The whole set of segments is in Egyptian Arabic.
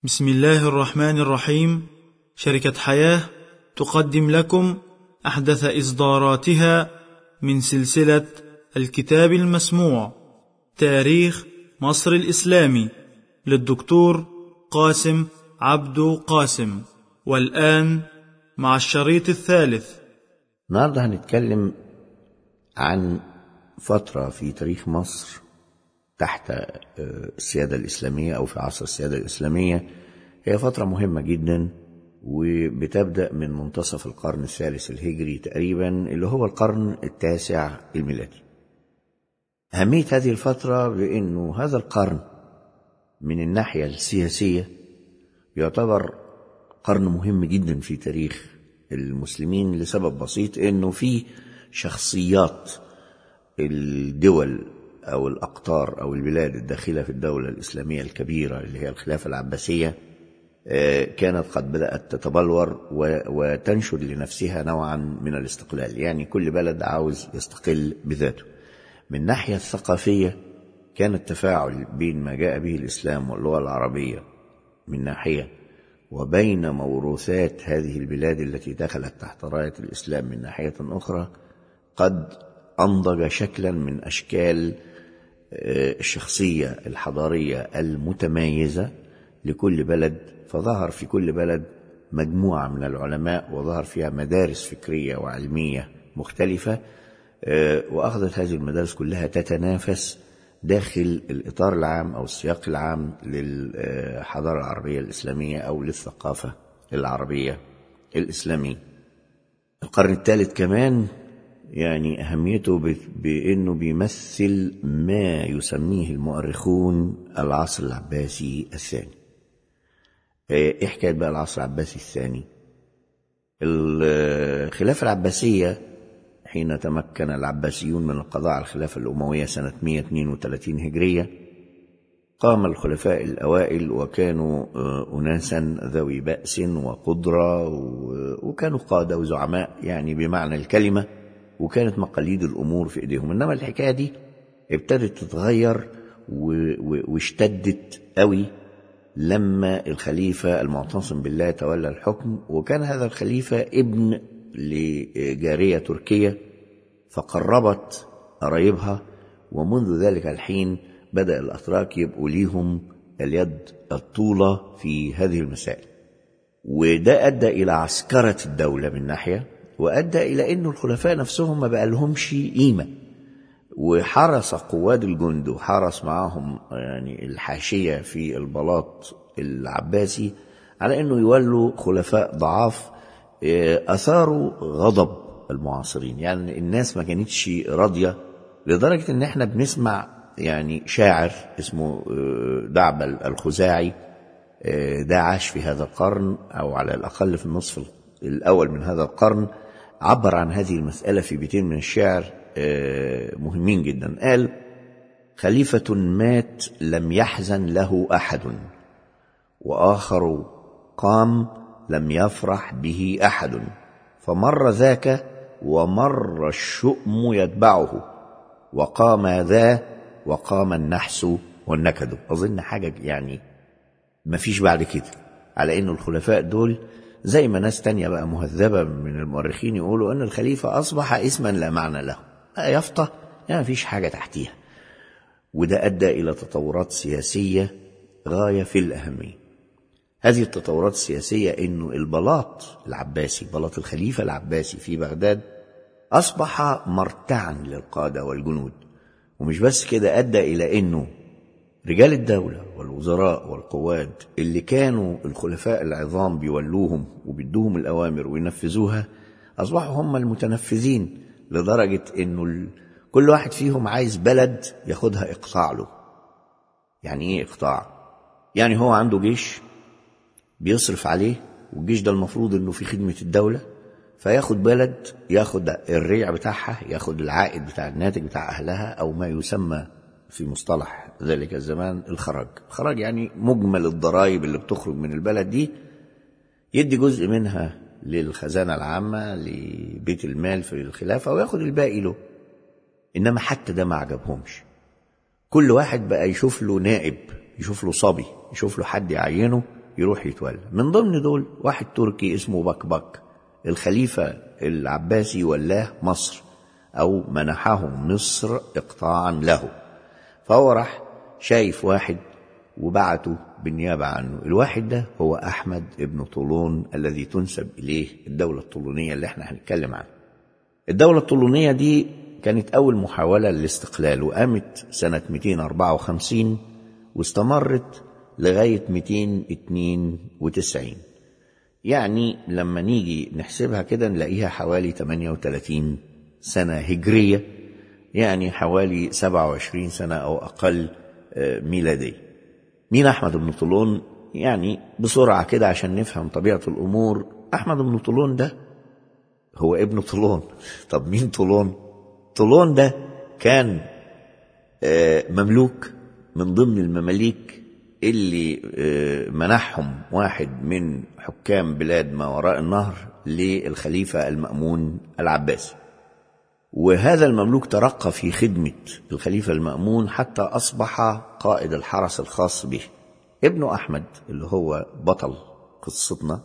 بسم الله الرحمن الرحيم شركة حياة تقدم لكم أحدث إصداراتها من سلسلة الكتاب المسموع تاريخ مصر الإسلامي للدكتور قاسم عبدو قاسم والآن مع الشريط الثالث النهارده هنتكلم عن فترة في تاريخ مصر تحت السيادة الإسلامية أو في عصر السيادة الإسلامية هي فترة مهمة جدا وبتبدأ من منتصف القرن الثالث الهجري تقريبا اللي هو القرن التاسع الميلادي أهمية هذه الفترة بأنه هذا القرن من الناحية السياسية يعتبر قرن مهم جدا في تاريخ المسلمين لسبب بسيط انه في شخصيات الدول او الاقطار او البلاد الداخله في الدوله الاسلاميه الكبيره اللي هي الخلافه العباسيه كانت قد بدات تتبلور وتنشر لنفسها نوعا من الاستقلال يعني كل بلد عاوز يستقل بذاته من الناحيه الثقافيه كان التفاعل بين ما جاء به الاسلام واللغه العربيه من ناحيه وبين موروثات هذه البلاد التي دخلت تحت رايه الاسلام من ناحيه اخرى قد انضج شكلا من اشكال الشخصيه الحضاريه المتميزه لكل بلد فظهر في كل بلد مجموعه من العلماء وظهر فيها مدارس فكريه وعلميه مختلفه واخذت هذه المدارس كلها تتنافس داخل الإطار العام أو السياق العام للحضارة العربية الإسلامية أو للثقافة العربية الإسلامية القرن الثالث كمان يعني أهميته بأنه بيمثل ما يسميه المؤرخون العصر العباسي الثاني إيه حكاية بقى العصر العباسي الثاني الخلافة العباسية حين تمكن العباسيون من القضاء على الخلافة الأموية سنة 132 هجرية قام الخلفاء الأوائل وكانوا أناسا ذوي بأس وقدرة وكانوا قادة وزعماء يعني بمعنى الكلمة وكانت مقاليد الأمور في إيديهم إنما الحكاية دي ابتدت تتغير واشتدت قوي لما الخليفة المعتصم بالله تولى الحكم وكان هذا الخليفة ابن لجارية تركية فقربت قرايبها ومنذ ذلك الحين بدأ الأتراك يبقوا ليهم اليد الطولة في هذه المسائل وده أدى إلى عسكرة الدولة من ناحية وأدى إلى أن الخلفاء نفسهم ما بقى لهمش قيمة وحرس قواد الجند وحرس معاهم يعني الحاشية في البلاط العباسي على أنه يولوا خلفاء ضعاف اثاروا غضب المعاصرين يعني الناس ما كانتش راضيه لدرجه ان احنا بنسمع يعني شاعر اسمه دعبل الخزاعي ده عاش في هذا القرن او على الاقل في النصف الاول من هذا القرن عبر عن هذه المساله في بيتين من الشعر مهمين جدا قال خليفه مات لم يحزن له احد واخر قام لم يفرح به احد فمر ذاك ومر الشؤم يتبعه وقام ذا وقام النحس والنكد اظن حاجه يعني ما فيش بعد كده على ان الخلفاء دول زي ما ناس تانية بقى مهذبة من المؤرخين يقولوا أن الخليفة أصبح اسما لا معنى له يافطة ما فيش حاجة تحتيها وده أدى إلى تطورات سياسية غاية في الأهمية هذه التطورات السياسية أنه البلاط العباسي بلاط الخليفة العباسي في بغداد أصبح مرتعا للقادة والجنود ومش بس كده أدى إلى أنه رجال الدولة والوزراء والقواد اللي كانوا الخلفاء العظام بيولوهم وبيدوهم الأوامر وينفذوها أصبحوا هم المتنفذين لدرجة أنه كل واحد فيهم عايز بلد ياخدها إقطاع له يعني إيه إقطاع؟ يعني هو عنده جيش بيصرف عليه والجيش ده المفروض انه في خدمه الدوله فياخد بلد ياخد الريع بتاعها ياخد العائد بتاع الناتج بتاع اهلها او ما يسمى في مصطلح ذلك الزمان الخراج الخراج يعني مجمل الضرائب اللي بتخرج من البلد دي يدي جزء منها للخزانة العامة لبيت المال في الخلافة وياخد الباقي له إنما حتى ده ما عجبهمش كل واحد بقى يشوف له نائب يشوف له صبي يشوف له حد يعينه يروح يتولى من ضمن دول واحد تركي اسمه بكبك الخليفة العباسي ولاه مصر أو منحه مصر إقطاعا له فهو راح شايف واحد وبعته بالنيابة عنه الواحد ده هو أحمد ابن طولون الذي تنسب إليه الدولة الطولونية اللي احنا هنتكلم عنها الدولة الطولونية دي كانت أول محاولة للاستقلال وقامت سنة 254 واستمرت لغاية 292 يعني لما نيجي نحسبها كده نلاقيها حوالي 38 سنة هجرية يعني حوالي 27 سنة أو أقل ميلادية مين أحمد بن طولون يعني بسرعة كده عشان نفهم طبيعة الأمور أحمد بن طولون ده هو ابن طولون طب مين طولون طولون ده كان مملوك من ضمن المماليك اللي منحهم واحد من حكام بلاد ما وراء النهر للخليفة المأمون العباسي وهذا المملوك ترقى في خدمة الخليفة المأمون حتى أصبح قائد الحرس الخاص به ابنه أحمد اللي هو بطل قصتنا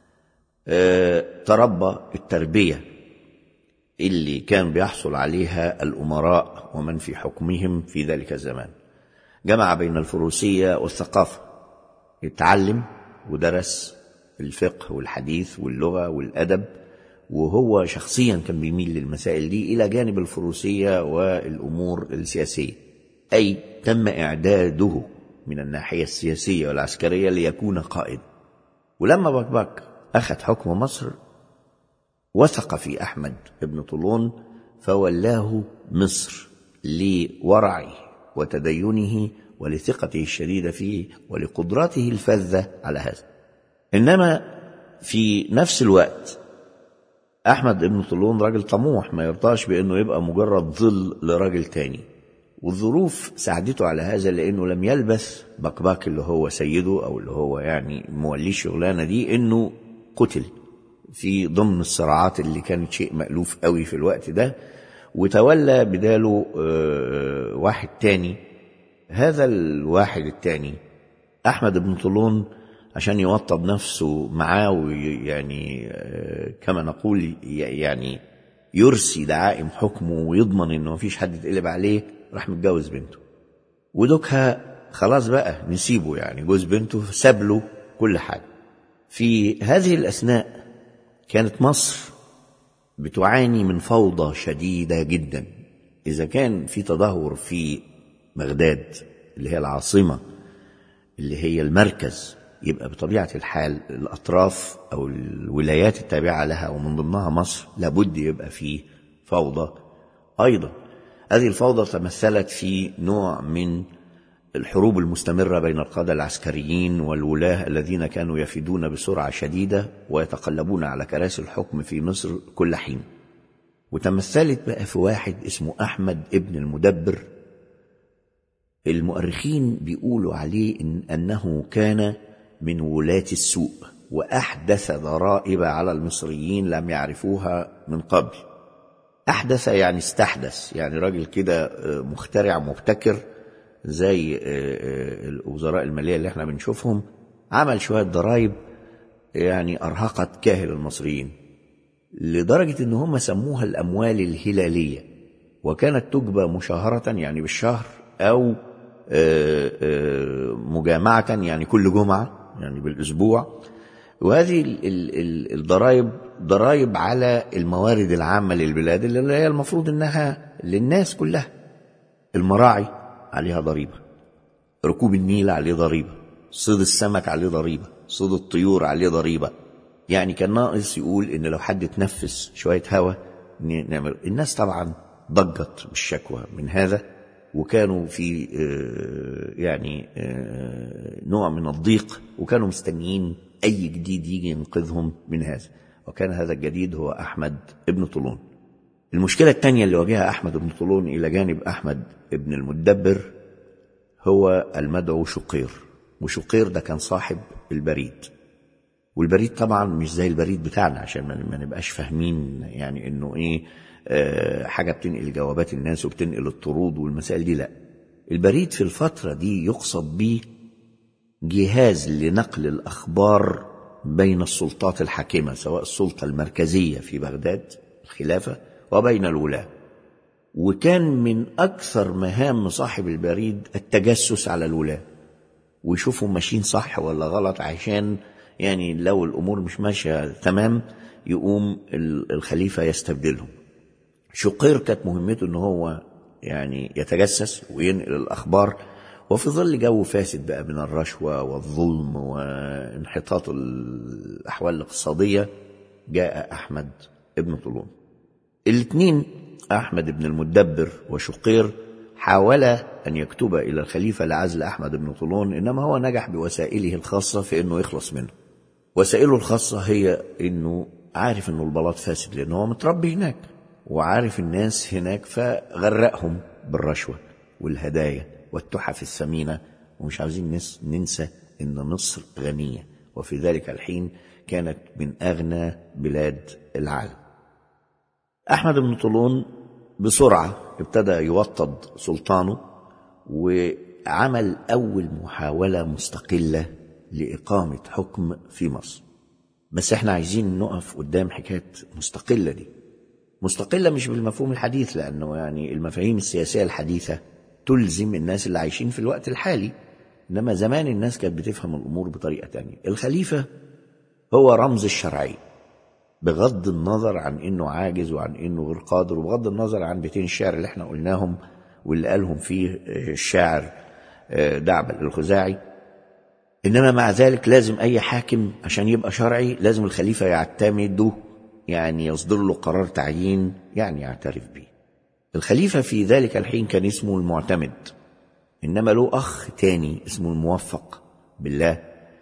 تربى التربية اللي كان بيحصل عليها الأمراء ومن في حكمهم في ذلك الزمان جمع بين الفروسية والثقافة اتعلم ودرس الفقه والحديث واللغة والأدب وهو شخصيا كان بيميل للمسائل دي إلى جانب الفروسية والأمور السياسية أي تم إعداده من الناحية السياسية والعسكرية ليكون قائد ولما بكبك أخذ حكم مصر وثق في أحمد بن طولون فولاه مصر لورعه وتدينه ولثقته الشديدة فيه ولقدراته الفذة على هذا إنما في نفس الوقت أحمد بن طولون راجل طموح ما يرضاش بأنه يبقى مجرد ظل لراجل تاني والظروف ساعدته على هذا لأنه لم يلبث بكباك اللي هو سيده أو اللي هو يعني موليه الشغلانة دي إنه قتل في ضمن الصراعات اللي كانت شيء مألوف قوي في الوقت ده وتولى بداله واحد تاني هذا الواحد التاني أحمد بن طولون عشان يوطد نفسه معاه ويعني كما نقول يعني يرسي دعائم حكمه ويضمن انه مفيش حد يتقلب عليه راح متجوز بنته ودوكها خلاص بقى نسيبه يعني جوز بنته ساب له كل حاجه في هذه الاثناء كانت مصر بتعاني من فوضى شديده جدا اذا كان في تدهور في بغداد اللي هي العاصمه اللي هي المركز يبقى بطبيعة الحال الأطراف أو الولايات التابعة لها ومن ضمنها مصر لابد يبقى فيه فوضى أيضا هذه الفوضى تمثلت في نوع من الحروب المستمرة بين القادة العسكريين والولاة الذين كانوا يفدون بسرعة شديدة ويتقلبون على كراسي الحكم في مصر كل حين وتمثلت بقى في واحد اسمه أحمد ابن المدبر المؤرخين بيقولوا عليه إن أنه كان من ولاة السوء وأحدث ضرائب على المصريين لم يعرفوها من قبل أحدث يعني استحدث يعني راجل كده مخترع مبتكر زي وزراء المالية اللي احنا بنشوفهم عمل شوية ضرائب يعني أرهقت كاهل المصريين لدرجة إن هم سموها الأموال الهلالية وكانت تجبى مشاهرة يعني بالشهر أو مجامعة يعني كل جمعة يعني بالأسبوع وهذه الضرائب ضرائب على الموارد العامة للبلاد اللي هي المفروض إنها للناس كلها المراعي عليها ضريبة ركوب النيل عليه ضريبة صيد السمك عليه ضريبة صيد الطيور عليه ضريبة يعني كان ناقص يقول إن لو حد تنفس شوية هواء نعمل الناس طبعا ضجت بالشكوى من هذا وكانوا في يعني نوع من الضيق وكانوا مستنيين أي جديد يجي ينقذهم من هذا وكان هذا الجديد هو أحمد ابن طولون المشكلة الثانية اللي واجهها أحمد بن طولون إلى جانب أحمد ابن المدبر هو المدعو شقير وشقير ده كان صاحب البريد والبريد طبعا مش زي البريد بتاعنا عشان ما نبقاش فاهمين يعني انه ايه آه حاجه بتنقل جوابات الناس وبتنقل الطرود والمسائل دي لا البريد في الفتره دي يقصد به جهاز لنقل الأخبار بين السلطات الحاكمة سواء السلطة المركزية في بغداد الخلافة وبين الولاة وكان من أكثر مهام صاحب البريد التجسس على الولاة ويشوفوا ماشيين صح ولا غلط عشان يعني لو الأمور مش ماشية تمام يقوم الخليفة يستبدلهم شقير كانت مهمته ان هو يعني يتجسس وينقل الأخبار وفي ظل جو فاسد بقى من الرشوة والظلم وانحطاط الأحوال الاقتصادية جاء أحمد ابن طولون الاثنين أحمد بن المدبر وشقير حاولا أن يكتب إلى الخليفة لعزل أحمد بن طولون إنما هو نجح بوسائله الخاصة في أنه يخلص منه وسائله الخاصة هي أنه عارف أنه البلاط فاسد لأنه هو متربي هناك وعارف الناس هناك فغرقهم بالرشوة والهدايا والتحف الثمينة ومش عاوزين ننسى أن مصر غنية وفي ذلك الحين كانت من أغنى بلاد العالم أحمد بن طولون بسرعة ابتدى يوطد سلطانه وعمل أول محاولة مستقلة لإقامة حكم في مصر بس احنا عايزين نقف قدام حكاية مستقلة دي مستقلة مش بالمفهوم الحديث لأنه يعني المفاهيم السياسية الحديثة تلزم الناس اللي عايشين في الوقت الحالي إنما زمان الناس كانت بتفهم الأمور بطريقة تانية الخليفة هو رمز الشرعية بغض النظر عن انه عاجز وعن انه غير قادر وبغض النظر عن بيتين الشعر اللي احنا قلناهم واللي قالهم فيه الشاعر دعبل الخزاعي انما مع ذلك لازم اي حاكم عشان يبقى شرعي لازم الخليفه يعتمده يعني يصدر له قرار تعيين يعني يعترف به الخليفه في ذلك الحين كان اسمه المعتمد انما له اخ تاني اسمه الموفق بالله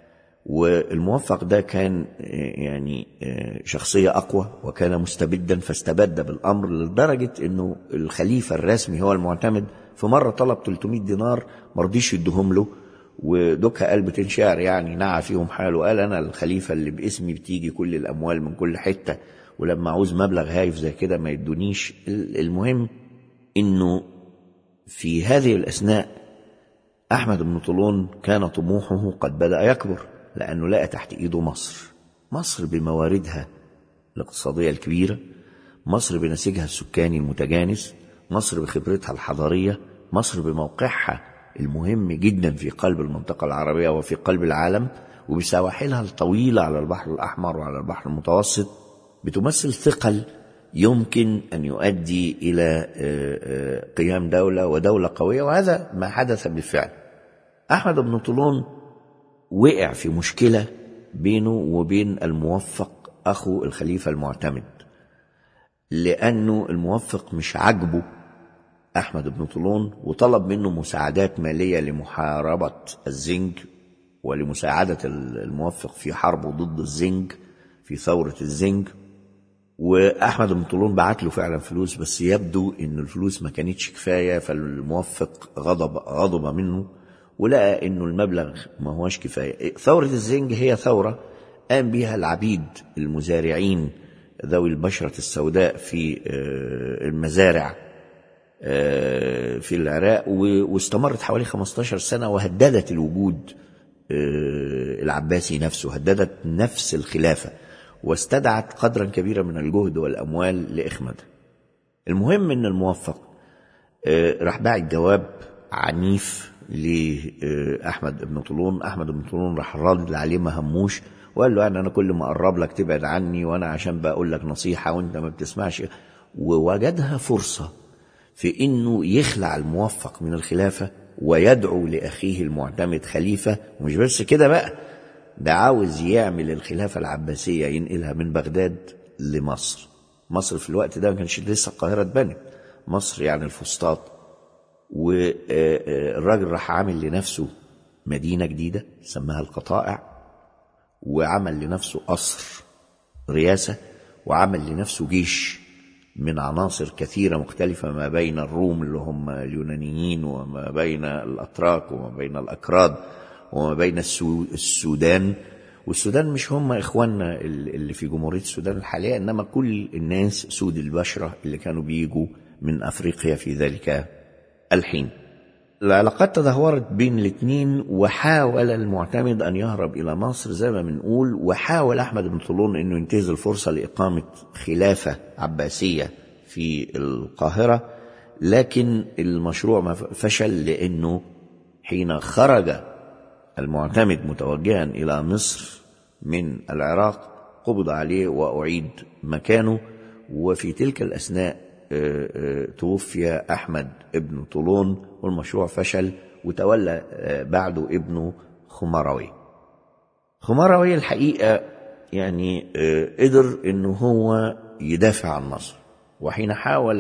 والموفق ده كان يعني شخصية أقوى وكان مستبدا فاستبد بالأمر لدرجة أنه الخليفة الرسمي هو المعتمد في مرة طلب 300 دينار مرضيش يدهم له ودكها قال بتنشعر يعني نعى فيهم حاله قال أنا الخليفة اللي باسمي بتيجي كل الأموال من كل حتة ولما عاوز مبلغ هايف زي كده ما يدونيش المهم أنه في هذه الأثناء أحمد بن طولون كان طموحه قد بدأ يكبر لأنه لقى تحت إيده مصر مصر بمواردها الاقتصادية الكبيرة مصر بنسيجها السكاني المتجانس مصر بخبرتها الحضارية مصر بموقعها المهم جدا في قلب المنطقة العربية وفي قلب العالم وبسواحلها الطويلة على البحر الأحمر وعلى البحر المتوسط بتمثل ثقل يمكن أن يؤدي إلى قيام دولة ودولة قوية وهذا ما حدث بالفعل أحمد بن طولون وقع في مشكلة بينه وبين الموفق أخو الخليفة المعتمد لأنه الموفق مش عاجبه أحمد بن طولون وطلب منه مساعدات مالية لمحاربة الزنج ولمساعدة الموفق في حربه ضد الزنج في ثورة الزنج وأحمد بن طولون بعت له فعلا فلوس بس يبدو إن الفلوس ما كانتش كفاية فالموفق غضب غضب منه ولقى انه المبلغ ما هوش كفايه ثوره الزنج هي ثوره قام بها العبيد المزارعين ذوي البشره السوداء في المزارع في العراق واستمرت حوالي 15 سنه وهددت الوجود العباسي نفسه هددت نفس الخلافه واستدعت قدرا كبيرا من الجهد والاموال لاخمادها المهم ان الموفق راح باعت جواب عنيف لأحمد بن طولون أحمد بن طولون راح رادد عليه ما هموش وقال له يعني أنا كل ما أقرب لك تبعد عني وأنا عشان بقول لك نصيحة وأنت ما بتسمعش ووجدها فرصة في إنه يخلع الموفق من الخلافة ويدعو لأخيه المعتمد خليفة ومش بس كده بقى ده عاوز يعمل الخلافة العباسية ينقلها من بغداد لمصر مصر في الوقت ده ما كانش لسه القاهرة اتبنت مصر يعني الفسطاط والراجل راح عامل لنفسه مدينة جديدة سماها القطائع وعمل لنفسه قصر رياسة وعمل لنفسه جيش من عناصر كثيرة مختلفة ما بين الروم اللي هم اليونانيين وما بين الأتراك وما بين الأكراد وما بين السودان والسودان مش هم إخواننا اللي في جمهورية السودان الحالية إنما كل الناس سود البشرة اللي كانوا بيجوا من أفريقيا في ذلك الحين العلاقات تدهورت بين الاثنين وحاول المعتمد أن يهرب إلى مصر زي ما بنقول وحاول أحمد بن طولون أنه ينتهز الفرصة لإقامة خلافة عباسية في القاهرة لكن المشروع ما فشل لأنه حين خرج المعتمد متوجها إلى مصر من العراق قبض عليه وأعيد مكانه وفي تلك الأثناء توفي أحمد ابن طولون والمشروع فشل وتولى بعده ابنه خمروي خمروي الحقيقة يعني قدر انه هو يدافع عن مصر وحين حاول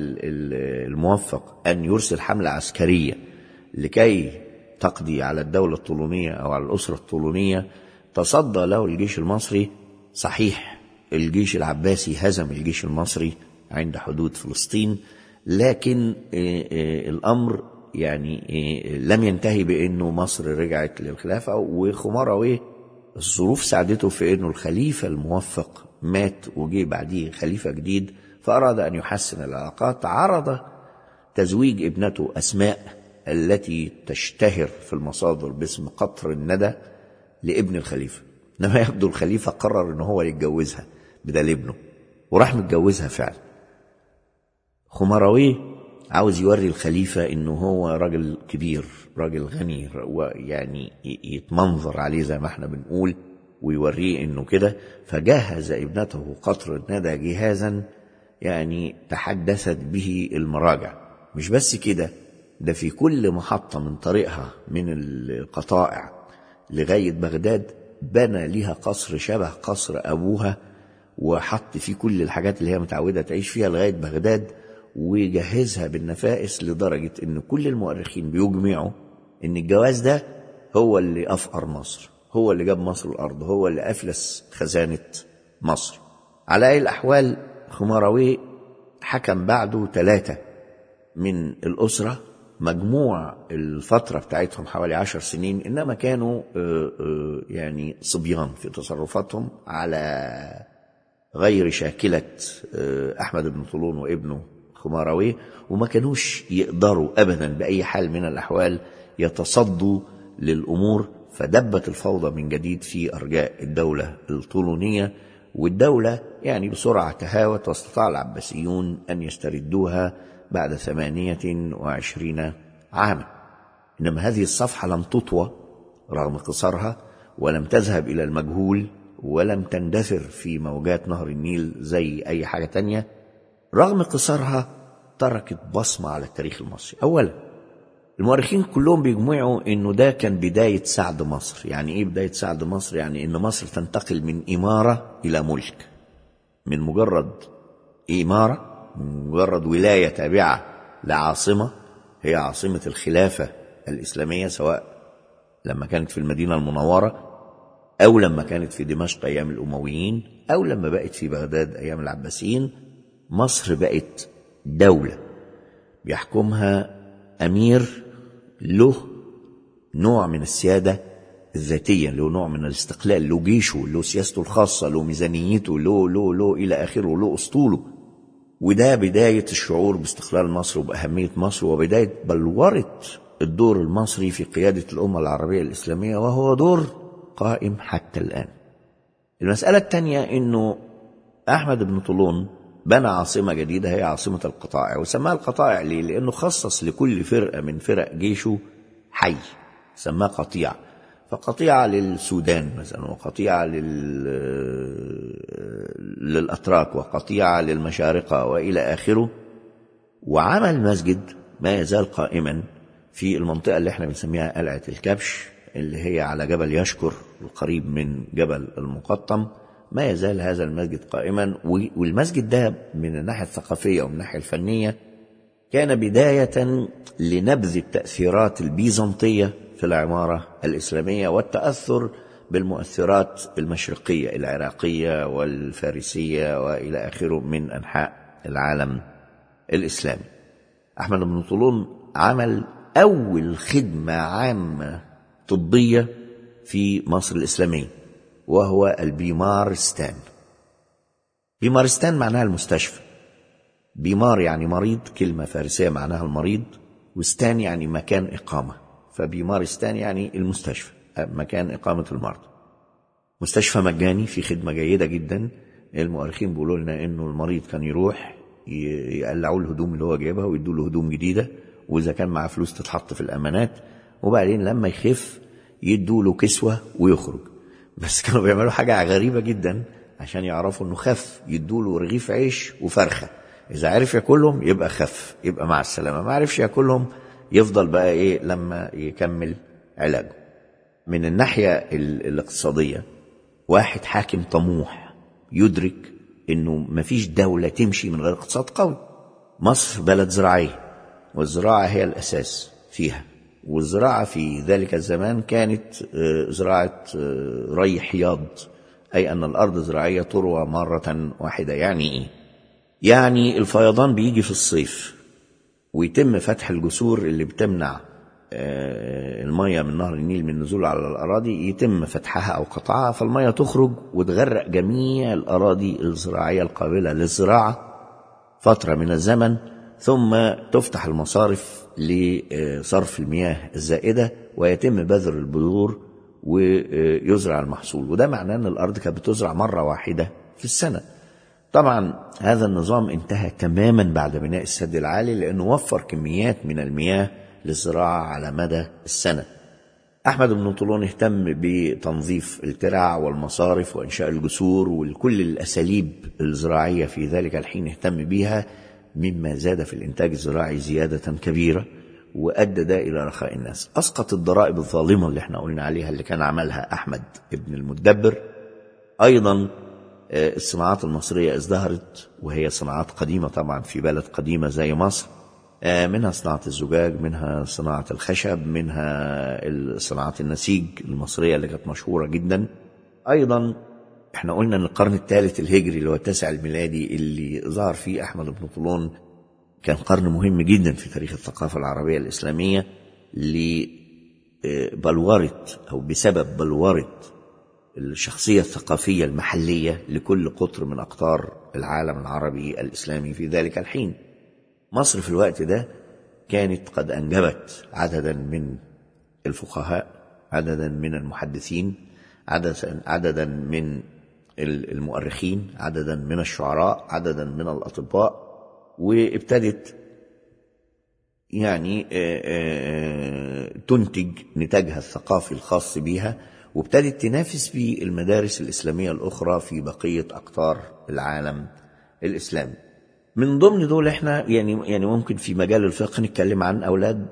الموفق ان يرسل حملة عسكرية لكي تقضي على الدولة الطولونية او على الاسرة الطولونية تصدى له الجيش المصري صحيح الجيش العباسي هزم الجيش المصري عند حدود فلسطين لكن الامر يعني لم ينتهي بانه مصر رجعت للخلافه وخمروي الظروف ساعدته في انه الخليفه الموفق مات وجي بعديه خليفه جديد فاراد ان يحسن العلاقات عرض تزويج ابنته اسماء التي تشتهر في المصادر باسم قطر الندى لابن الخليفه انما يبدو الخليفه قرر ان هو يتجوزها بدل ابنه وراح متجوزها فعلا خمروي عاوز يوري الخليفة انه هو راجل كبير راجل غني ويعني يتمنظر عليه زي ما احنا بنقول ويوريه انه كده فجهز ابنته قطر الندى جهازا يعني تحدثت به المراجع مش بس كده ده في كل محطة من طريقها من القطائع لغاية بغداد بنى لها قصر شبه قصر أبوها وحط فيه كل الحاجات اللي هي متعودة تعيش فيها لغاية بغداد ويجهزها بالنفائس لدرجة ان كل المؤرخين بيجمعوا ان الجواز ده هو اللي افقر مصر هو اللي جاب مصر الارض هو اللي افلس خزانة مصر على اي الاحوال خمراوي حكم بعده ثلاثة من الأسرة مجموع الفترة بتاعتهم حوالي عشر سنين إنما كانوا يعني صبيان في تصرفاتهم على غير شاكلة أحمد بن طولون وابنه خماروي وما كانوش يقدروا أبدا بأي حال من الأحوال يتصدوا للأمور فدبت الفوضى من جديد في أرجاء الدولة الطولونية والدولة يعني بسرعة تهاوت واستطاع العباسيون أن يستردوها بعد ثمانية وعشرين عاما إنما هذه الصفحة لم تطوى رغم قصرها ولم تذهب إلى المجهول ولم تندثر في موجات نهر النيل زي أي حاجة تانية رغم قصرها تركت بصمة على التاريخ المصري أولا المؤرخين كلهم بيجمعوا انه ده كان بداية سعد مصر يعني ايه بداية سعد مصر يعني ان مصر تنتقل من إمارة إلى ملك من مجرد إمارة من مجرد ولاية تابعة لعاصمة هي عاصمة الخلافة الإسلامية سواء لما كانت في المدينة المنورة أو لما كانت في دمشق أيام الأمويين أو لما بقت في بغداد أيام العباسيين مصر بقت دولة بيحكمها أمير له نوع من السيادة الذاتية له نوع من الاستقلال له جيشه له سياسته الخاصة له ميزانيته له له له إلى آخره له أسطوله وده بداية الشعور باستقلال مصر وبأهمية مصر وبداية بلورة الدور المصري في قيادة الأمة العربية الإسلامية وهو دور قائم حتى الآن المسألة الثانية أنه أحمد بن طولون بنى عاصمة جديدة هي عاصمة القطائع وسماها القطائع ليه؟ لأنه خصص لكل فرقة من فرق جيشه حي سماه قطيع فقطيعة للسودان مثلا وقطيعة لل... للأتراك وقطيعة للمشارقة وإلى آخره وعمل مسجد ما يزال قائما في المنطقة اللي احنا بنسميها قلعة الكبش اللي هي على جبل يشكر القريب من جبل المقطم ما يزال هذا المسجد قائما والمسجد ده من الناحية الثقافية ومن الناحية الفنية كان بداية لنبذ التأثيرات البيزنطية في العمارة الإسلامية والتأثر بالمؤثرات المشرقية العراقية والفارسية وإلى آخره من أنحاء العالم الإسلامي أحمد بن طولون عمل أول خدمة عامة طبية في مصر الإسلامية وهو البيمارستان بيمارستان معناها المستشفى بيمار يعني مريض كلمة فارسية معناها المريض وستان يعني مكان إقامة فبيمارستان يعني المستشفى مكان إقامة المرضى مستشفى مجاني في خدمة جيدة جدا المؤرخين بيقولوا لنا إنه المريض كان يروح يقلعوا الهدوم اللي هو جايبها ويدوا له هدوم جديدة وإذا كان معاه فلوس تتحط في الأمانات وبعدين لما يخف يدوا له كسوة ويخرج بس كانوا بيعملوا حاجة غريبة جدا عشان يعرفوا إنه خف يدوا له رغيف عيش وفرخة إذا عرف ياكلهم يبقى خف يبقى مع السلامة ما عرفش ياكلهم يفضل بقى إيه لما يكمل علاجه من الناحية الاقتصادية واحد حاكم طموح يدرك انه مفيش دولة تمشي من غير اقتصاد قوي مصر بلد زراعية والزراعة هي الأساس فيها والزراعة في ذلك الزمان كانت زراعة ري حياض أي أن الأرض زراعية تروى مرة واحدة يعني إيه؟ يعني الفيضان بيجي في الصيف ويتم فتح الجسور اللي بتمنع المية من نهر النيل من النزول على الأراضي يتم فتحها أو قطعها فالمية تخرج وتغرق جميع الأراضي الزراعية القابلة للزراعة فترة من الزمن ثم تفتح المصارف لصرف المياه الزائدة ويتم بذر البذور ويزرع المحصول وده معناه أن الأرض كانت بتزرع مرة واحدة في السنة طبعا هذا النظام انتهى تماما بعد بناء السد العالي لأنه وفر كميات من المياه للزراعة على مدى السنة أحمد بن طولون اهتم بتنظيف الترع والمصارف وإنشاء الجسور وكل الأساليب الزراعية في ذلك الحين اهتم بها مما زاد في الإنتاج الزراعي زيادة كبيرة وأدى ده إلى رخاء الناس أسقط الضرائب الظالمة اللي احنا قلنا عليها اللي كان عملها أحمد ابن المدبر أيضا الصناعات المصرية ازدهرت وهي صناعات قديمة طبعا في بلد قديمة زي مصر منها صناعة الزجاج منها صناعة الخشب منها صناعات النسيج المصرية اللي كانت مشهورة جدا أيضا احنا قلنا ان القرن الثالث الهجري اللي هو التاسع الميلادي اللي ظهر فيه أحمد بن طولون كان قرن مهم جدا في تاريخ الثقافة العربية الإسلامية لبلورة أو بسبب بلورة الشخصية الثقافية المحلية لكل قطر من أقطار العالم العربي الإسلامي في ذلك الحين مصر في الوقت ده كانت قد أنجبت عددا من الفقهاء عددا من المحدثين عددا, عددا من المؤرخين عددا من الشعراء عددا من الأطباء وابتدت يعني تنتج نتاجها الثقافي الخاص بها وابتدت تنافس في المدارس الإسلامية الأخرى في بقية أقطار العالم الإسلامي من ضمن دول احنا يعني يعني ممكن في مجال الفقه نتكلم عن أولاد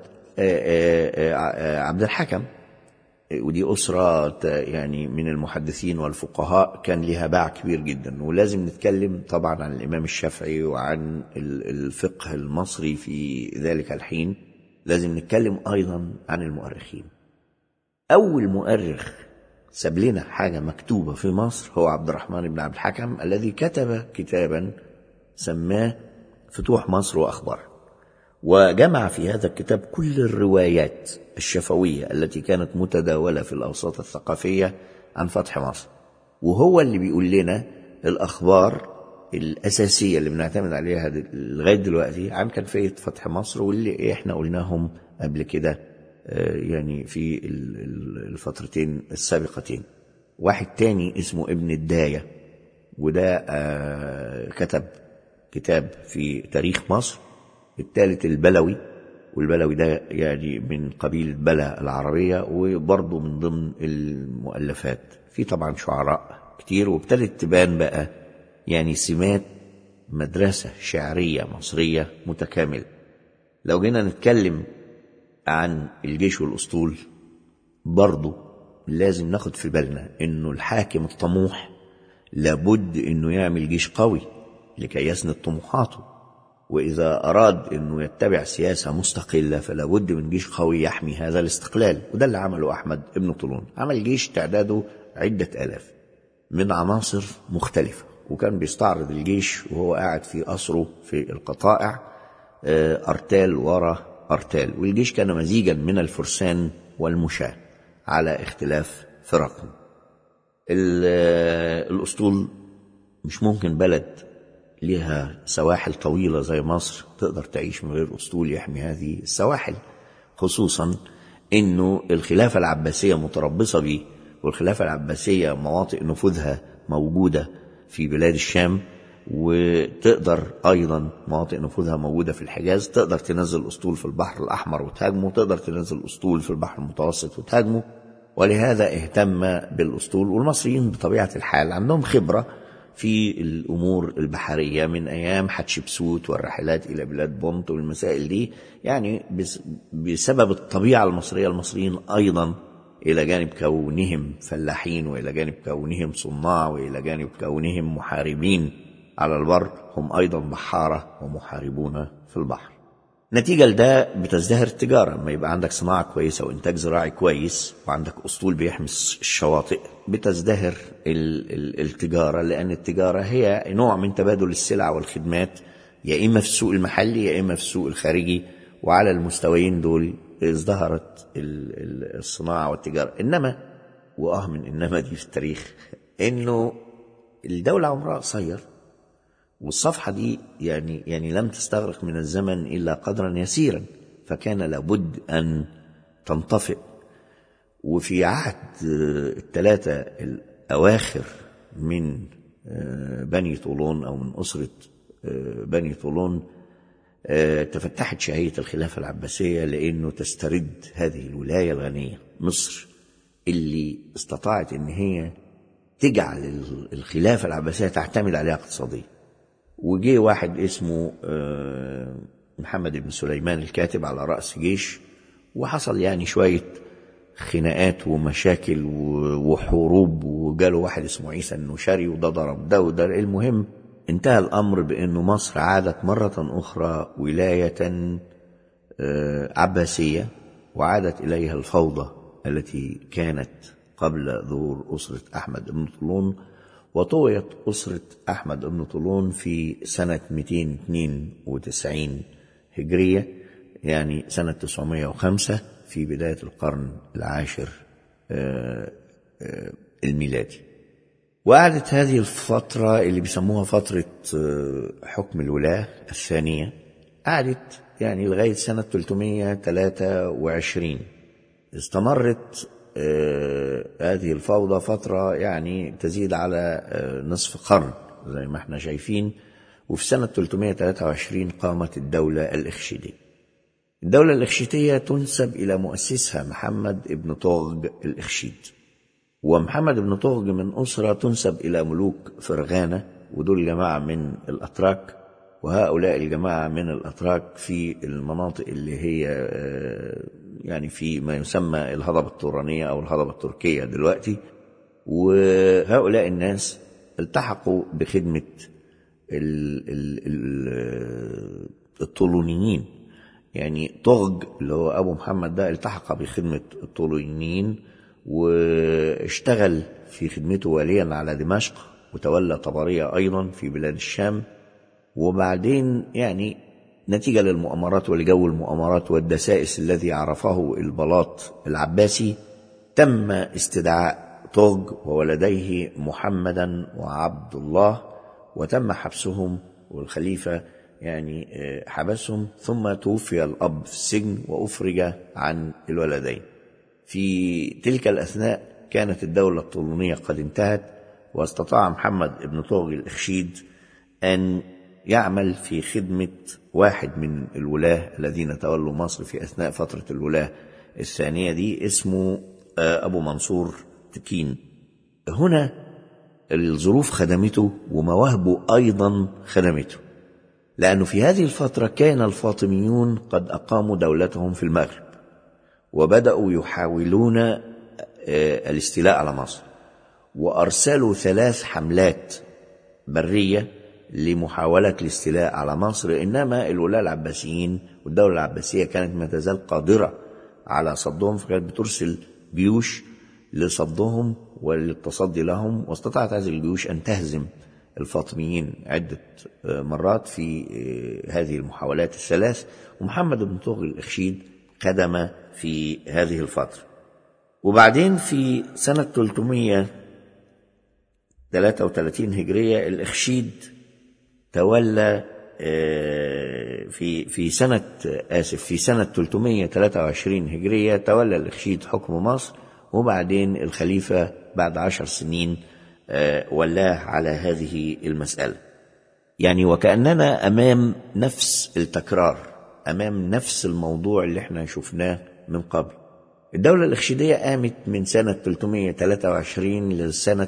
عبد الحكم ودي أسرة يعني من المحدثين والفقهاء كان لها باع كبير جدا ولازم نتكلم طبعا عن الإمام الشافعي وعن الفقه المصري في ذلك الحين لازم نتكلم أيضا عن المؤرخين أول مؤرخ ساب لنا حاجة مكتوبة في مصر هو عبد الرحمن بن عبد الحكم الذي كتب كتابا سماه فتوح مصر وأخبارها وجمع في هذا الكتاب كل الروايات الشفوية التي كانت متداولة في الأوساط الثقافية عن فتح مصر وهو اللي بيقول لنا الأخبار الأساسية اللي بنعتمد عليها لغاية دلوقتي عن كيفية فتح مصر واللي احنا قلناهم قبل كده يعني في الفترتين السابقتين واحد تاني اسمه ابن الداية وده كتب كتاب في تاريخ مصر الثالث البلوي والبلوي ده يعني من قبيلة بلا العربية وبرضه من ضمن المؤلفات في طبعا شعراء كتير وابتدت تبان بقى يعني سمات مدرسة شعرية مصرية متكاملة لو جينا نتكلم عن الجيش والأسطول برضه لازم ناخد في بالنا انه الحاكم الطموح لابد انه يعمل جيش قوي لكي يسند طموحاته وإذا أراد أنه يتبع سياسة مستقلة فلا بد من جيش قوي يحمي هذا الاستقلال وده اللي عمله أحمد ابن طولون عمل جيش تعداده عدة آلاف من عناصر مختلفة وكان بيستعرض الجيش وهو قاعد في قصره في القطائع أرتال ورا أرتال والجيش كان مزيجا من الفرسان والمشاة على اختلاف فرقهم الأسطول مش ممكن بلد لها سواحل طويلة زي مصر تقدر تعيش من غير أسطول يحمي هذه السواحل خصوصا أنه الخلافة العباسية متربصة به والخلافة العباسية مناطق نفوذها موجودة في بلاد الشام وتقدر أيضا مناطق نفوذها موجودة في الحجاز تقدر تنزل أسطول في البحر الأحمر وتهاجمه تقدر تنزل أسطول في البحر المتوسط وتهاجمه ولهذا اهتم بالأسطول والمصريين بطبيعة الحال عندهم خبرة في الأمور البحرية من أيام حتشبسوت والرحلات إلى بلاد بونت والمسائل دي يعني بسبب الطبيعة المصرية المصريين أيضا إلى جانب كونهم فلاحين وإلى جانب كونهم صناع وإلى جانب كونهم محاربين على البر هم أيضا بحارة ومحاربون في البحر نتيجة لده بتزدهر التجارة لما يبقى عندك صناعة كويسة وإنتاج زراعي كويس وعندك أسطول بيحمس الشواطئ بتزدهر ال ال التجارة لأن التجارة هي نوع من تبادل السلع والخدمات يا إما في السوق المحلي يا إما في السوق الخارجي وعلى المستويين دول ازدهرت الصناعة والتجارة إنما وآه من إنما دي في التاريخ إنه الدولة عمرها قصير والصفحة دي يعني يعني لم تستغرق من الزمن إلا قدرا يسيرا فكان لابد أن تنطفئ وفي عهد الثلاثة الأواخر من بني طولون أو من أسرة بني طولون تفتحت شهية الخلافة العباسية لأنه تسترد هذه الولاية الغنية مصر اللي استطاعت أن هي تجعل الخلافة العباسية تعتمد عليها اقتصاديا وجي واحد اسمه محمد بن سليمان الكاتب على رأس جيش وحصل يعني شوية خناقات ومشاكل وحروب وجاله واحد اسمه عيسى النشري وده ضرب ده وده المهم انتهى الأمر بأن مصر عادت مرة أخرى ولاية عباسية وعادت إليها الفوضى التي كانت قبل ظهور أسرة أحمد بن طولون وطويت أسرة أحمد بن طولون في سنة 292 هجرية يعني سنة 905 في بداية القرن العاشر الميلادي وقعدت هذه الفترة اللي بيسموها فترة حكم الولاة الثانية قعدت يعني لغاية سنة 323 استمرت هذه الفوضى فترة يعني تزيد على نصف قرن زي ما احنا شايفين وفي سنة 323 قامت الدولة الإخشيدية الدولة الإخشيدية تنسب إلى مؤسسها محمد ابن طوغ الإخشيد ومحمد بن طوغ من أسرة تنسب إلى ملوك فرغانة ودول جماعة من الأتراك وهؤلاء الجماعة من الأتراك في المناطق اللي هي يعني في ما يسمى الهضبة التورانية أو الهضبة التركية دلوقتي وهؤلاء الناس التحقوا بخدمة الطولونيين يعني طغج اللي هو أبو محمد ده التحق بخدمة الطولونيين واشتغل في خدمته واليا على دمشق وتولى طبرية أيضا في بلاد الشام وبعدين يعني نتيجة للمؤامرات ولجو المؤامرات والدسائس الذي عرفه البلاط العباسي تم استدعاء طوج وولديه محمدا وعبد الله وتم حبسهم والخليفة يعني حبسهم ثم توفي الأب في السجن وأفرج عن الولدين في تلك الأثناء كانت الدولة الطولونية قد انتهت واستطاع محمد بن طوغي الإخشيد أن يعمل في خدمة واحد من الولاة الذين تولوا مصر في أثناء فترة الولاة الثانية دي اسمه أبو منصور تكين هنا الظروف خدمته ومواهبه أيضا خدمته لأنه في هذه الفترة كان الفاطميون قد أقاموا دولتهم في المغرب وبدأوا يحاولون الاستيلاء على مصر وأرسلوا ثلاث حملات برية لمحاولة الاستيلاء على مصر إنما الولاة العباسيين والدولة العباسية كانت ما تزال قادرة على صدهم فكانت بترسل جيوش لصدهم وللتصدي لهم واستطاعت هذه الجيوش أن تهزم الفاطميين عدة مرات في هذه المحاولات الثلاث ومحمد بن طغي الإخشيد خدم في هذه الفترة وبعدين في سنة 333 هجرية الإخشيد تولى في في سنة آسف في سنة 323 هجرية تولى الإخشيد حكم مصر وبعدين الخليفة بعد عشر سنين ولاه على هذه المسألة يعني وكأننا أمام نفس التكرار أمام نفس الموضوع اللي احنا شفناه من قبل الدولة الإخشيدية قامت من سنة 323 لسنة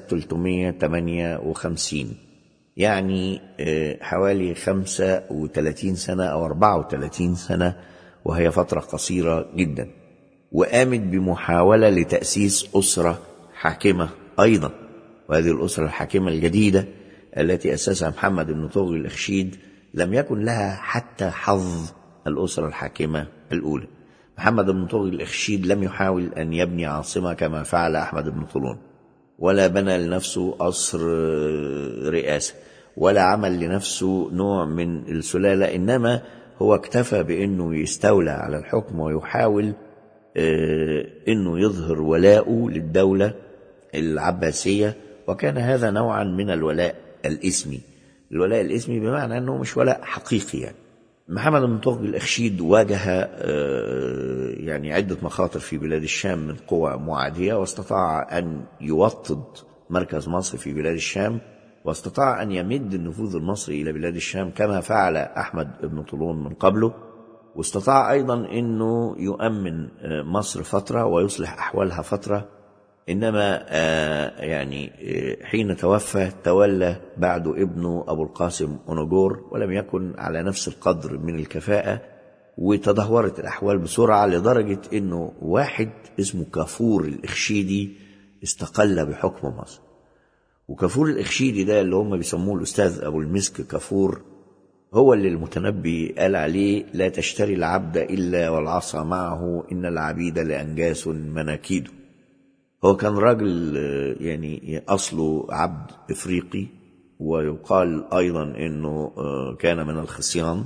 358 يعني حوالي 35 سنة أو 34 سنة وهي فترة قصيرة جدا وقامت بمحاولة لتأسيس أسرة حاكمة أيضا وهذه الأسرة الحاكمة الجديدة التي أسسها محمد بن طغي الإخشيد لم يكن لها حتى حظ الأسرة الحاكمة الأولى محمد بن طغي الإخشيد لم يحاول أن يبني عاصمة كما فعل أحمد بن طولون ولا بنى لنفسه قصر رئاسة ولا عمل لنفسه نوع من السلالة إنما هو اكتفى بأنه يستولى على الحكم ويحاول أنه يظهر ولاءه للدولة العباسية وكان هذا نوعا من الولاء الاسمي الولاء الاسمي بمعنى أنه مش ولاء حقيقي يعني محمد بن طغي الأخشيد واجه يعني عدة مخاطر في بلاد الشام من قوى معادية واستطاع أن يوطد مركز مصر في بلاد الشام واستطاع أن يمد النفوذ المصري إلى بلاد الشام كما فعل أحمد بن طولون من قبله واستطاع أيضا أنه يؤمن مصر فترة ويصلح أحوالها فترة إنما يعني حين توفى تولى بعده ابنه أبو القاسم أونوجور ولم يكن على نفس القدر من الكفاءة وتدهورت الأحوال بسرعة لدرجة أنه واحد اسمه كافور الإخشيدي استقل بحكم مصر وكافور الإخشيدي ده اللي هم بيسموه الأستاذ أبو المسك كافور هو اللي المتنبي قال عليه لا تشتري العبد إلا والعصا معه إن العبيد لأنجاس مناكيده هو كان راجل يعني أصله عبد إفريقي ويقال أيضا أنه كان من الخصيان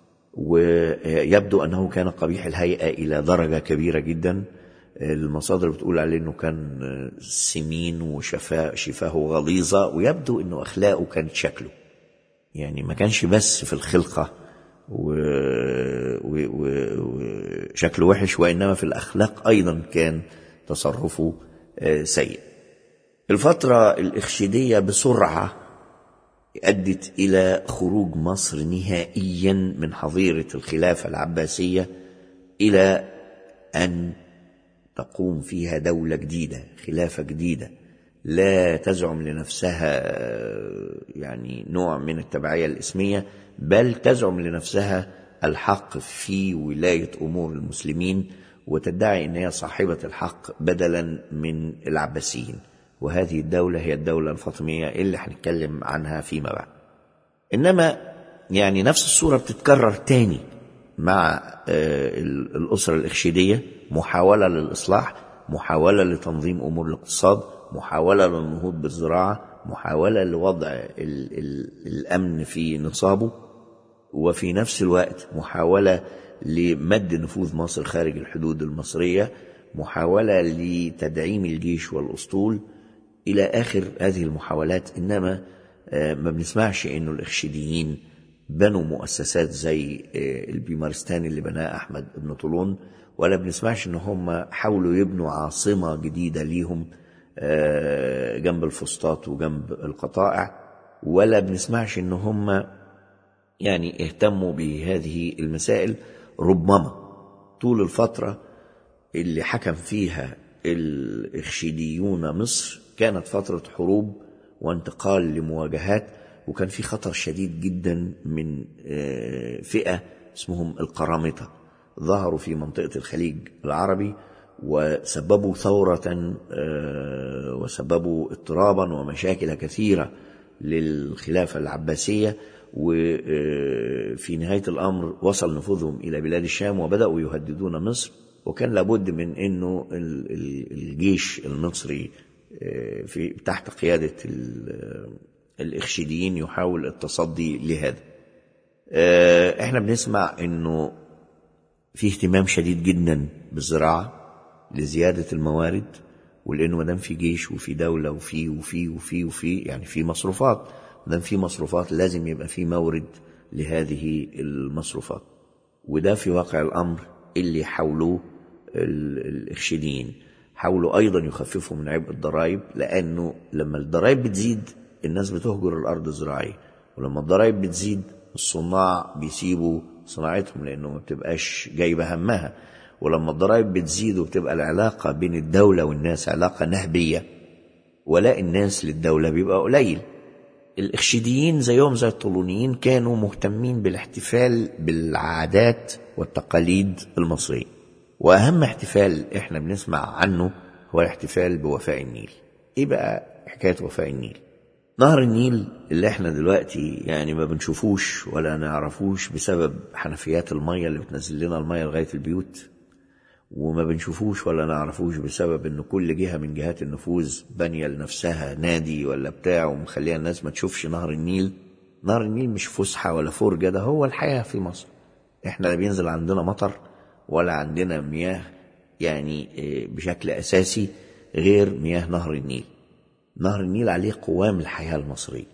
ويبدو أنه كان قبيح الهيئة إلى درجة كبيرة جدا المصادر بتقول عليه أنه كان سمين وشفاه شفاه غليظة ويبدو أنه أخلاقه كانت شكله يعني ما كانش بس في الخلقة وشكله وحش وإنما في الأخلاق أيضا كان تصرفه سيء الفترة الإخشيدية بسرعة أدت إلى خروج مصر نهائيا من حظيرة الخلافة العباسية إلى أن تقوم فيها دولة جديدة خلافة جديدة لا تزعم لنفسها يعني نوع من التبعية الإسمية بل تزعم لنفسها الحق في ولاية أمور المسلمين وتدعي ان هي صاحبه الحق بدلا من العباسيين وهذه الدوله هي الدوله الفاطميه اللي هنتكلم عنها فيما بعد انما يعني نفس الصوره بتتكرر تاني مع الاسره الاخشيديه محاوله للاصلاح محاوله لتنظيم امور الاقتصاد محاوله للنهوض بالزراعه محاوله لوضع ال ال الامن في نصابه وفي نفس الوقت محاوله لمد نفوذ مصر خارج الحدود المصرية محاولة لتدعيم الجيش والأسطول إلى آخر هذه المحاولات إنما ما بنسمعش إنه الإخشيديين بنوا مؤسسات زي البيمارستان اللي بناه أحمد بن طولون ولا بنسمعش إن هم حاولوا يبنوا عاصمة جديدة ليهم جنب الفسطاط وجنب القطائع ولا بنسمعش إن هم يعني اهتموا بهذه المسائل ربما طول الفترة اللي حكم فيها الإخشيديون مصر كانت فترة حروب وانتقال لمواجهات وكان في خطر شديد جدا من فئة اسمهم القرامطة ظهروا في منطقة الخليج العربي وسببوا ثورة وسببوا اضطرابا ومشاكل كثيرة للخلافة العباسية وفي نهاية الأمر وصل نفوذهم إلى بلاد الشام وبدأوا يهددون مصر وكان لابد من أنه الجيش المصري في تحت قيادة الإخشيديين يحاول التصدي لهذا احنا بنسمع أنه في اهتمام شديد جدا بالزراعة لزيادة الموارد ولأنه ما دام في جيش وفي دولة وفي وفي وفي وفي يعني في مصروفات دام في مصروفات لازم يبقى في مورد لهذه المصروفات وده في واقع الأمر اللي حاولوه الإرشاديين حاولوا أيضا يخففوا من عبء الضرائب لأنه لما الضرائب بتزيد الناس بتهجر الأرض الزراعية ولما الضرائب بتزيد الصناع بيسيبوا صناعتهم لأنه ما بتبقاش جايبة همها ولما الضرائب بتزيد وبتبقى العلاقة بين الدولة والناس علاقة نهبية ولاء الناس للدولة بيبقى قليل الإخشيديين زيهم زي الطولونيين كانوا مهتمين بالاحتفال بالعادات والتقاليد المصرية وأهم احتفال احنا بنسمع عنه هو الاحتفال بوفاء النيل ايه بقى حكاية وفاء النيل نهر النيل اللي احنا دلوقتي يعني ما بنشوفوش ولا نعرفوش بسبب حنفيات المية اللي بتنزل لنا المية لغاية البيوت وما بنشوفوش ولا نعرفوش بسبب ان كل جهة من جهات النفوذ بانية لنفسها نادي ولا بتاع ومخليها الناس ما تشوفش نهر النيل نهر النيل مش فسحة ولا فرجة ده هو الحياة في مصر احنا لا بينزل عندنا مطر ولا عندنا مياه يعني بشكل أساسي غير مياه نهر النيل نهر النيل عليه قوام الحياة المصرية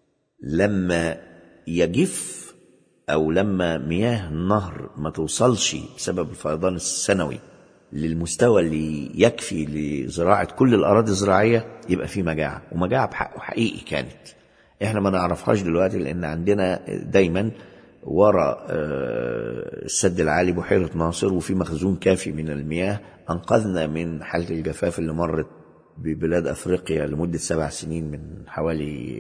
لما يجف أو لما مياه النهر ما توصلش بسبب الفيضان السنوي للمستوى اللي يكفي لزراعة كل الأراضي الزراعية يبقى في مجاعة ومجاعة بحقه حقيقي كانت احنا ما نعرفهاش دلوقتي لأن عندنا دايما وراء السد العالي بحيرة ناصر وفي مخزون كافي من المياه أنقذنا من حالة الجفاف اللي مرت ببلاد أفريقيا لمدة سبع سنين من حوالي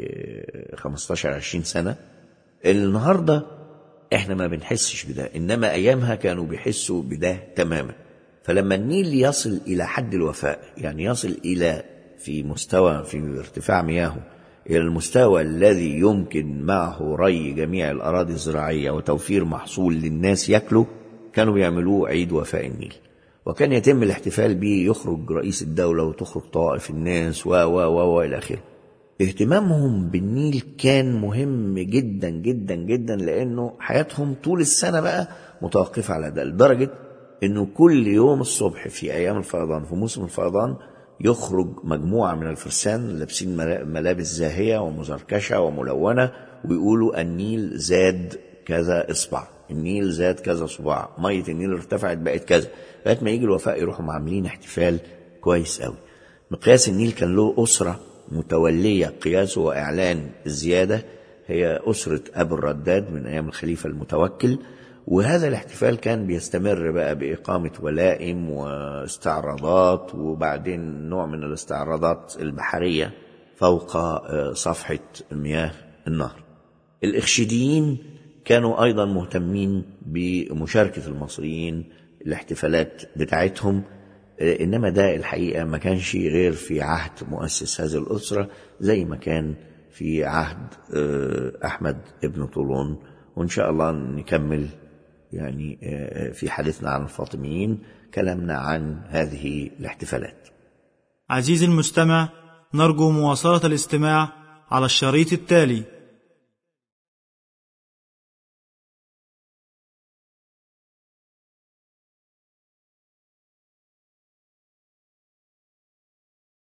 15-20 سنة النهاردة احنا ما بنحسش بده إنما أيامها كانوا بيحسوا بده تماما فلما النيل يصل إلى حد الوفاء يعني يصل إلى في مستوى في ارتفاع مياهه إلى المستوى الذي يمكن معه ري جميع الأراضي الزراعية وتوفير محصول للناس ياكله كانوا بيعملوه عيد وفاء النيل وكان يتم الاحتفال به يخرج رئيس الدولة وتخرج طوائف الناس و و و و إلى آخره اهتمامهم بالنيل كان مهم جدا جدا جدا لأنه حياتهم طول السنة بقى متوقفة على ده لدرجة أنه كل يوم الصبح في أيام الفيضان في موسم الفيضان يخرج مجموعة من الفرسان لابسين ملابس زاهية ومزركشة وملونة ويقولوا النيل زاد كذا إصبع النيل زاد كذا صباع مية النيل ارتفعت بقت كذا لغاية ما يجي الوفاء يروحوا عاملين احتفال كويس قوي مقياس النيل كان له أسرة متولية قياسه وإعلان الزيادة هي أسرة أبو الرداد من أيام الخليفة المتوكل وهذا الاحتفال كان بيستمر بقى بإقامة ولائم واستعراضات وبعدين نوع من الاستعراضات البحرية فوق صفحة مياه النهر الإخشيديين كانوا أيضا مهتمين بمشاركة المصريين الاحتفالات بتاعتهم إنما ده الحقيقة ما كانش غير في عهد مؤسس هذه الأسرة زي ما كان في عهد أحمد ابن طولون وإن شاء الله نكمل يعني في حديثنا عن الفاطميين كلامنا عن هذه الاحتفالات عزيزي المستمع نرجو مواصلة الاستماع على الشريط التالي